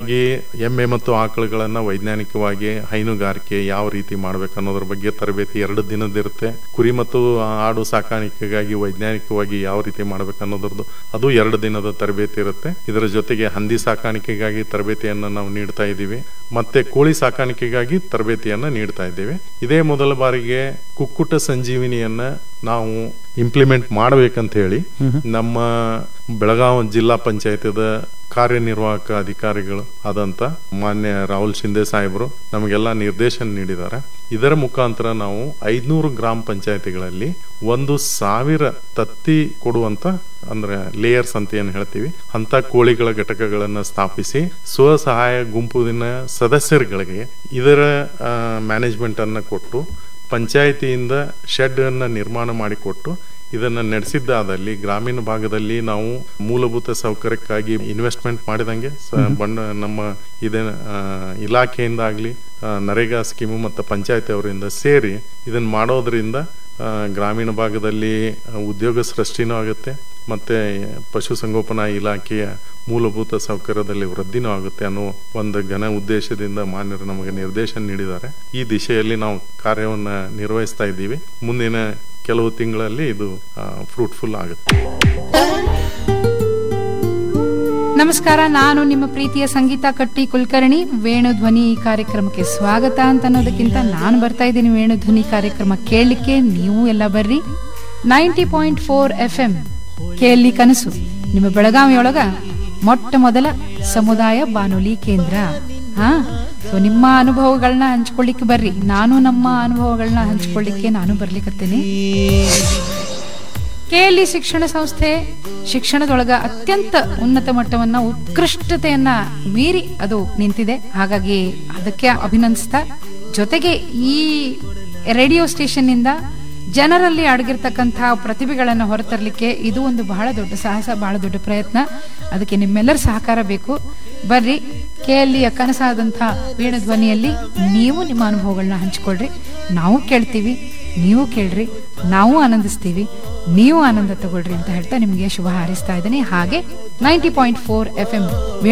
ಮುಖ್ಯವಾಗಿ ಎಮ್ಮೆ ಮತ್ತು ಆಕಳುಗಳನ್ನ ವೈಜ್ಞಾನಿಕವಾಗಿ ಹೈನುಗಾರಿಕೆ ಯಾವ ರೀತಿ ಮಾಡ್ಬೇಕು ಅನ್ನೋದ್ರ ಬಗ್ಗೆ ತರಬೇತಿ ಎರಡು ದಿನದಿರುತ್ತೆ ಕುರಿ ಮತ್ತು ಆಡು ಸಾಕಾಣಿಕೆಗಾಗಿ ವೈಜ್ಞಾನಿಕವಾಗಿ ಯಾವ ರೀತಿ ಮಾಡ್ಬೇಕು ಅನ್ನೋದ್ರದ್ದು ಅದು ಎರಡು ದಿನದ ತರಬೇತಿ ಇರುತ್ತೆ ಇದರ ಜೊತೆಗೆ ಹಂದಿ ಸಾಕಾಣಿಕೆಗಾಗಿ ತರಬೇತಿಯನ್ನ ನಾವು ನೀಡ್ತಾ ಇದ್ದೀವಿ ಮತ್ತೆ ಕೋಳಿ ಸಾಕಾಣಿಕೆಗಾಗಿ ತರಬೇತಿಯನ್ನ ನೀಡ್ತಾ ಇದ್ದೇವೆ ಇದೇ ಮೊದಲ ಬಾರಿಗೆ ಕುಕ್ಕುಟ ಸಂಜೀವಿನಿಯನ್ನ ನಾವು ಇಂಪ್ಲಿಮೆಂಟ್ ಮಾಡಬೇಕಂತ ಹೇಳಿ ನಮ್ಮ ಬೆಳಗಾವಿ ಜಿಲ್ಲಾ ಪಂಚಾಯತದ ಕಾರ್ಯನಿರ್ವಾಹಕ ಅಧಿಕಾರಿಗಳು ಆದಂತ ಮಾನ್ಯ ರಾಹುಲ್ ಶಿಂದೆ ಸಾಹೇಬರು ನಮಗೆಲ್ಲ ನಿರ್ದೇಶನ ನೀಡಿದ್ದಾರೆ ಇದರ ಮುಖಾಂತರ ನಾವು ಐದ್ನೂರು ಗ್ರಾಮ ಪಂಚಾಯತಿಗಳಲ್ಲಿ ಒಂದು ಸಾವಿರ ತತ್ತಿ ಕೊಡುವಂತ ಅಂದ್ರೆ ಲೇಯರ್ಸ್ ಅಂತ ಏನ್ ಹೇಳ್ತೀವಿ ಅಂತ ಕೋಳಿಗಳ ಘಟಕಗಳನ್ನ ಸ್ಥಾಪಿಸಿ ಸ್ವಸಹಾಯ ಗುಂಪಿನ ಸದಸ್ಯರುಗಳಿಗೆ ಇದರ ಮ್ಯಾನೇಜ್ಮೆಂಟ್ ಅನ್ನ ಕೊಟ್ಟು ಪಂಚಾಯಿತಿಯಿಂದ ಶೆಡ್ ಅನ್ನ ನಿರ್ಮಾಣ ಮಾಡಿಕೊಟ್ಟು ಇದನ್ನ ನಡೆಸಿದ್ದಾದಲ್ಲಿ ಗ್ರಾಮೀಣ ಭಾಗದಲ್ಲಿ ನಾವು ಮೂಲಭೂತ ಸೌಕರ್ಯಕ್ಕಾಗಿ ಇನ್ವೆಸ್ಟ್ಮೆಂಟ್ ಮಾಡಿದಂಗೆ ಸ- ಬಂಡ ನಮ್ಮ ಇದ ಆ, ಇಲಾಖೆಯಿಂದ ಆಗ್ಲಿ ಆ, ನರೇಗಾ ಸ್ಕೀಮು ಮತ್ತು ಪಂಚಾಯತಿ ಅವರಿಂದ ಸೇರಿ ಇದನ್ನ ಮಾಡೋದ್ರಿಂದ ಆ, ಗ್ರಾಮೀಣ ಭಾಗದಲ್ಲಿ ಆ, ಉದ್ಯೋಗ ಸೃಷ್ಟಿನೂ ಆಗುತ್ತೆ ಮತ್ತೆ ಪಶುಸಂಗೋಪನಾ ಇಲಾಖೆಯ ಮೂಲಭೂತ ಸೌಕರ್ಯದಲ್ಲಿ ವೃದ್ಧಿನೂ ಆಗುತ್ತೆ ಅನ್ನೋ ಒಂದು ಘನ ಉದ್ದೇಶದಿಂದ ಮಾನ್ಯರು ನಮಗೆ ನಿರ್ದೇಶನ ನೀಡಿದ್ದಾರೆ ಈ ದಿಶೆಯಲ್ಲಿ ನಾವು ಕಾರ್ಯವನ್ನ ನಿರ್ವಹಿಸ್ತಾ ಇದ್ದೀವಿ ಮುಂದಿನ ಕೆಲವು ತಿಂಗಳಲ್ಲಿ ಇದು ಫ್ರೂಟ್ಫುಲ್ ಆಗುತ್ತೆ ನಮಸ್ಕಾರ ನಾನು ನಿಮ್ಮ ಪ್ರೀತಿಯ ಸಂಗೀತ ಕಟ್ಟಿ ಕುಲಕರ್ಣಿ ವೇಣು ಧ್ವನಿ ಈ ಕಾರ್ಯಕ್ರಮಕ್ಕೆ ಸ್ವಾಗತ ಅಂತ ಅನ್ನೋದಕ್ಕಿಂತ ನಾನು ಬರ್ತಾ ಇದ್ದೀನಿ ವೇಣು ಧ್ವನಿ ಕಾರ್ಯಕ್ರಮ ಕೇಳಲಿಕ್ಕೆ ನೀವು ಎಲ್ಲ ಬರ್ರಿ ನೈಂಟಿ ಪಾಯಿಂಟ್ ಫೋರ್ ಎಫ್ ಎಂ ಕೇಳಿ ಕನಸು ನಿಮ್ಮ ಬೆಳಗಾವಿಯೊಳಗ ಮೊಟ್ಟ ಮೊದಲ ಸಮುದಾಯ ಬಾನುಲಿ ಕೇಂದ್ರ ಹಾ ಸೊ ನಿಮ್ಮ ಅನುಭವಗಳನ್ನ ಹಂಚ್ಕೊಳ್ಳಿಕ್ಕೆ ಬರ್ರಿ ನಾನು ನಮ್ಮ ಅನುಭವಗಳನ್ನ ಹಂಚ್ಕೊಳ್ಳಿಕ್ಕೆ ನಾನು ಬರ್ಲಿಕ್ಕತ್ತೇನೆ ಕೆಎಲ್ಇ ಶಿಕ್ಷಣ ಸಂಸ್ಥೆ ಶಿಕ್ಷಣದೊಳಗ ಅತ್ಯಂತ ಉನ್ನತ ಮಟ್ಟವನ್ನ ಉತ್ಕೃಷ್ಟತೆಯನ್ನ ಮೀರಿ ಅದು ನಿಂತಿದೆ ಹಾಗಾಗಿ ಅದಕ್ಕೆ ಅಭಿನಂದಿಸ್ತಾ ಜೊತೆಗೆ ಈ ರೇಡಿಯೋ ಸ್ಟೇಷನ್ ಇಂದ ಜನರಲ್ಲಿ ಅಡಗಿರ್ತಕ್ಕಂತಹ ಪ್ರತಿಭೆಗಳನ್ನು ಹೊರತರಲಿಕ್ಕೆ ಇದು ಒಂದು ಬಹಳ ದೊಡ್ಡ ಸಾಹಸ ಬಹಳ ದೊಡ್ಡ ಪ್ರಯತ್ನ ಅದಕ್ಕೆ ನಿಮ್ಮೆಲ್ಲರ ಸಹಕಾರ ಬೇಕು ಬರ್ರಿ ಕೆಎಲ್ಇಯ ಕನಸಾದಂತಹ ವೀಣ ಧ್ವನಿಯಲ್ಲಿ ನೀವು ನಿಮ್ಮ ಅನುಭವಗಳನ್ನ ಹಂಚಿಕೊಳ್ರಿ ನಾವು ಕೇಳ್ತೀವಿ ನೀವು ಕೇಳ್ರಿ ನಾವು ಆನಂದಿಸ್ತೀವಿ ನೀವು ಆನಂದ ತಗೊಳ್ರಿ ಅಂತ ಹೇಳ್ತಾ ನಿಮಗೆ ಶುಭ ಹಾರೈಸ್ತಾ ಇದ್ದೀನಿ ಹಾಗೆ ninety point four FM M